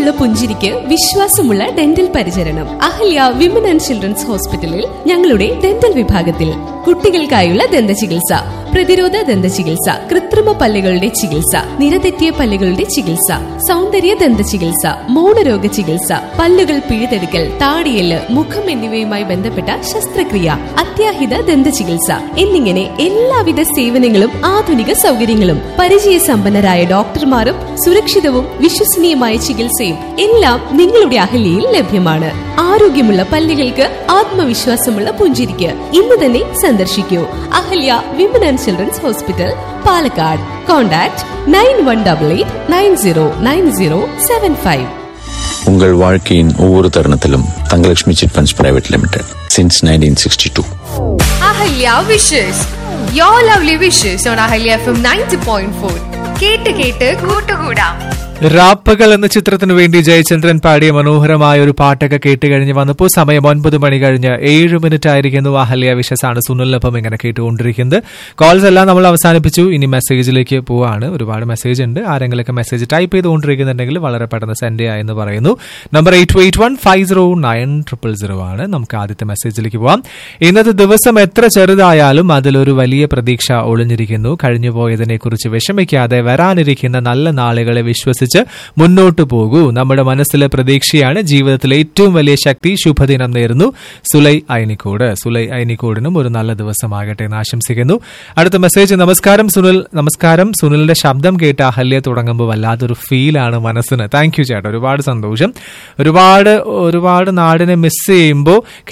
ആരോഗ്യമുള്ള പുഞ്ചിരിക്ക് വിശ്വാസമുള്ള ഡെന്റൽ പരിചരണം അഹല്യ വിമൻ ആൻഡ് ചിൽഡ്രൻസ് ഹോസ്പിറ്റലിൽ ഞങ്ങളുടെ ഡെന്റൽ വിഭാഗത്തിൽ കുട്ടികൾക്കായുള്ള ദന്ത ചികിത്സ പ്രതിരോധ ദന്ത ചികിത്സ കൃത്രിമ പല്ലുകളുടെ ചികിത്സ നിരതെറ്റിയ പല്ലുകളുടെ ചികിത്സ സൗന്ദര്യ ദന്ത ചികിത്സ മൗനരോഗ ചികിത്സ പല്ലുകൾ പിഴുതെടുക്കൽ താടിയല് മുഖം എന്നിവയുമായി ബന്ധപ്പെട്ട ശസ്ത്രക്രിയ അത്യാഹിത ദന്ത ചികിത്സ എന്നിങ്ങനെ എല്ലാവിധ സേവനങ്ങളും ആധുനിക സൗകര്യങ്ങളും പരിചയസമ്പന്നരായ ഡോക്ടർമാരും സുരക്ഷിതവും വിശ്വസനീയമായ ചികിത്സയും എല്ലാം നിങ്ങളുടെ അഹല്യയിൽ ലഭ്യമാണ് ആരോഗ്യമുള്ള പല്ലുകൾക്ക് ആത്മവിശ്വാസമുള്ള പുഞ്ചിരിക്ക് ഇന്ന് തന്നെ സന്ദർശിക്കൂ Ahalya women and children's hospital Palakkad contact nine one double eight nine zero nine zero seven five உங்கள் வாழ்க்கையின் ஒவ்வொரு தருணத்திலும் Thangalakshmi chit funds private limited since nineteen sixty two Ahalya wishes you lovely wishes on Ahalya F M ninety point four കേട്ട് കേട്ട് കൂട്ടുകൂടാം റാപ്പകൾ എന്ന ചിത്രത്തിനു വേണ്ടി ജയചന്ദ്രൻ പാടിയ മനോഹരമായ ഒരു പാട്ടൊക്കെ കേട്ട് കഴിഞ്ഞ് വന്നപ്പോൾ സമയം ഒൻപത് മണി കഴിഞ്ഞ് ഏഴ് മിനിറ്റ് ആയിരിക്കുന്നു അഹല്യ വിശസാണ് സുനിലിനൊപ്പം ഇങ്ങനെ കേട്ടുകൊണ്ടിരിക്കുന്നത് കോൾസ് എല്ലാം നമ്മൾ അവസാനിപ്പിച്ചു ഇനി മെസ്സേജിലേക്ക് പോവാണ് ഒരുപാട് മെസ്സേജ് ഉണ്ട് ആരെങ്കിലൊക്കെ മെസ്സേജ് ടൈപ്പ് ചെയ്തുകൊണ്ടിരിക്കുന്നുണ്ടെങ്കിൽ വളരെ പെട്ടെന്ന് സെൻഡ് ചെയ്യുക എന്ന് പറയുന്നു number eight eight one five zero nine triple zero ആണ് നമുക്ക് ആദ്യത്തെ മെസ്സേജിലേക്ക് പോവാം ഇന്നത്തെ ദിവസം എത്ര ചെറുതായാലും അതിലൊരു വലിയ പ്രതീക്ഷ ഒളിഞ്ഞിരിക്കുന്നു കഴിഞ്ഞുപോയതിനെ കുറിച്ച് വിഷമിക്കാതെ വരാനിരിക്കുന്ന നല്ല നാളുകളെ വിശ്വസിച്ച് മുന്നോട്ട് പോകൂ നമ്മുടെ മനസ്സിലെ പ്രതീക്ഷയാണ് ജീവിതത്തിലെ ഏറ്റവും വലിയ ശക്തി ശുഭദിനം നേരുന്നു സുലൈ ഐനിക്കോട് സുലൈ ഐനിക്കോടിനും ഒരു നല്ല ദിവസമാകട്ടെ എന്ന് ആശംസിക്കുന്നു അടുത്ത മെസ്സേജ് നമസ്കാരം സുനിൽ നമസ്കാരം സുനിലിന്റെ ശബ്ദം കേട്ട് അഹല്യ തുടങ്ങുമ്പോൾ വല്ലാത്തൊരു ഫീലാണ് മനസ്സിന് താങ്ക് യു ചേട്ടാ ഒരുപാട് സന്തോഷം ഒരുപാട് ഒരുപാട് നാടിനെ മിസ് ചെയ്യുമ്പോൾ